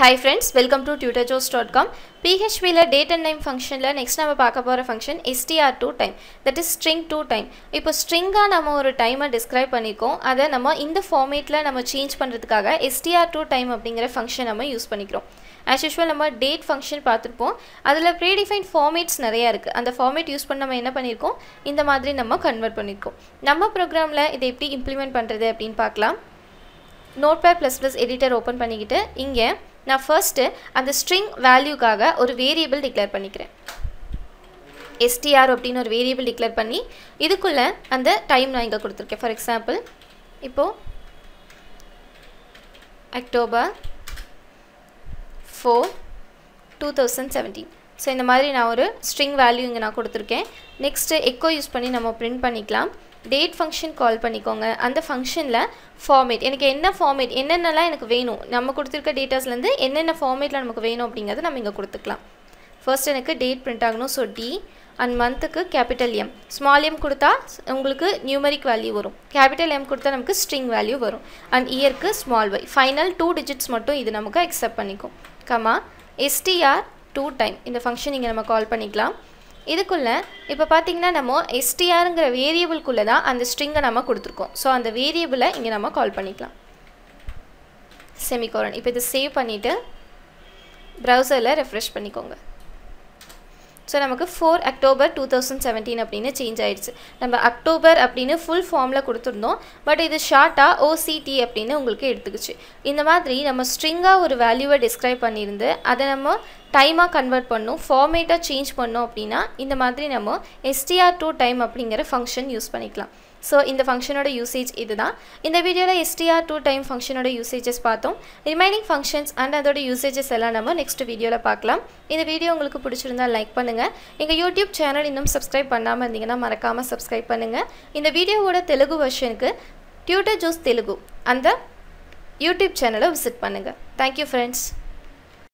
hi friends welcome to Tutor Joes dot com பிஹெச்பியில் date and time ஃபங்க்ஷனில் next நம்ம பார்க்க போகிற function STR to time that is string to time இப்போ ஸ்ட்ரிங்காக நம்ம ஒரு டைமை டிஸ்கிரைப் பண்ணியிருக்கோம் அதை நம்ம இந்த ஃபார்மேட்டில் நம்ம சேஞ்ச் பண்ணுறதுக்காக எஸ்டிஆர் டூ டைம் அப்படிங்கிற ஃபங்க்ஷன் நம்ம யூஸ் பண்ணிக்கிறோம் ஆஸ் யூஷுவல் நம்ம டேட் ஃபங்க்ஷன் பார்த்துருப்போம் அதில் ப்ரீடிஃபைன் ஃபார்மேட்ஸ் நிறையா இருக்குது அந்த ஃபார்மேட் யூஸ் பண்ணி நம்ம என்ன பண்ணியிருக்கோம் இந்த மாதிரி நம்ம கன்வெர்ட் பண்ணியிருக்கோம் நம்ம ப்ரோக்ராமில் இதை எப்படி இம்ப்ளிமெண்ட் பண்ணுறது அப்படின்னு பார்க்கலாம் notepad plus plus editor open பண்ணிக்கிட்டு இங்கே நான் ஃபர்ஸ்ட்டு அந்த ஸ்ட்ரிங் வேல்யூக்காக ஒரு வேரியபிள் டிக்ளேர் பண்ணிக்கிறேன் எஸ்டிஆர் அப்படின்னு ஒரு வேரியபிள் டிக்ளேர் பண்ணி இதுக்குள்ளே அந்த டைம் நான் இங்கே கொடுத்துருக்கேன் ஃபார் எக்ஸாம்பிள் இப்போது October four two thousand seventeen so இந்த மாதிரி நான் ஒரு ஸ்ட்ரிங் வேல்யூ இங்கே நான் கொடுத்துருக்கேன் நெக்ஸ்ட்டு எக்கோ யூஸ் பண்ணி நம்ம பிரிண்ட் பண்ணிக்கலாம் டேட் ஃபங்க்ஷன் கால் பண்ணிக்கோங்க அந்த ஃபங்க்ஷனில் ஃபார்மேட் எனக்கு என்ன ஃபார்மேட் என்னென்னலாம் எனக்கு வேணும் நம்ம கொடுத்துருக்க டேட்டாஸ்லேருந்து என்னென்ன ஃபார்மேட்டில் நமக்கு வேணும் அப்படிங்கிறத நம்ம இங்கே கொடுத்துக்கலாம் ஃபர்ஸ்ட் எனக்கு டேட் பிரிண்ட் ஆகணும் ஸோ டி அண்ட் மந்த்துக்கு கேபிட்டல் எம் ஸ்மால் எம் கொடுத்தா உங்களுக்கு நியூமரிக் வேல்யூ வரும் கேபிட்டல் எம் கொடுத்தா நமக்கு ஸ்ட்ரிங் வேல்யூ வரும் அண்ட் இயருக்கு small Y final two digits மட்டும் இது நமக்கு அக்செப்ட் பண்ணிக்கும் கமா எஸ்டிஆர் டூ டைம் இந்த ஃபங்க்ஷன் இங்கே நம்ம கால் பண்ணிக்கலாம் இதுக்குள்ளே இப்போ பார்த்தீங்கன்னா நம்ம எஸ்டிஆருங்கிற வேரியபிள்குள்ளே தான் அந்த ஸ்ட்ரிங்கை நம்ம கொடுத்துருக்கோம் ஸோ அந்த வேரியபிளை இங்கே நம்ம கால் பண்ணிக்கலாம் செமிகோரன் இப்போ இதை சேவ் பண்ணிவிட்டு ப்ரௌசரில் ரெஃப்ரெஷ் பண்ணிக்கோங்க ஸோ நமக்கு four October two thousand seventeen அப்படின்னு சேஞ்ச் ஆயிடுச்சு நம்ம அக்டோபர் அப்படின்னு ஃபுல் ஃபார்மில் கொடுத்துருந்தோம் பட் இது ஷார்ட்டாக ஓசிடி அப்படின்னு உங்களுக்கு எடுத்துக்கிச்சு இந்த மாதிரி நம்ம ஸ்ட்ரிங்காக ஒரு வேல்யூவை டிஸ்கிரைப் பண்ணியிருந்து அதை நம்ம டைமாக கன்வெர்ட் பண்ணோம் ஃபார்மேட்டாக சேஞ்ச் பண்ணோம் அப்படின்னா இந்த மாதிரி நம்ம எஸ்டிஆர் டூ டைம் அப்படிங்கிற ஃபங்க்ஷன் யூஸ் பண்ணிக்கலாம் ஸோ இந்த ஃபங்க்ஷனோட யூசேஜ் இதுதான் இந்த வீடியோவில் எஸ்டிஆர் டூ டைம் ஃபங்க்ஷனோட யூசேஜஸ் பார்த்தோம் ரிமைனிங் ஃபங்க்ஷன்ஸ் அண்ட் அதோட யூசேஜஸ் எல்லாம் நம்ம நெக்ஸ்ட் வீடியோவில் பார்க்கலாம் இந்த வீடியோ உங்களுக்கு பிடிச்சிருந்தா லைக் பண்ணுங்கள் எங்கள் யூடியூப் சேனல் இன்னும் சப்ஸ்கிரைப் பண்ணாமல் இருந்தீங்கன்னா மறக்காமல் சப்ஸ்கிரைப் பண்ணுங்கள் இந்த வீடியோவோட தெலுங்கு வெர்ஷனுக்கு டியூட்டர் ஜோஸ் தெலுங்கு அந்த யூடியூப் சேனலை விசிட் பண்ணுங்கள் தேங்க்யூ ஃப்ரெண்ட்ஸ்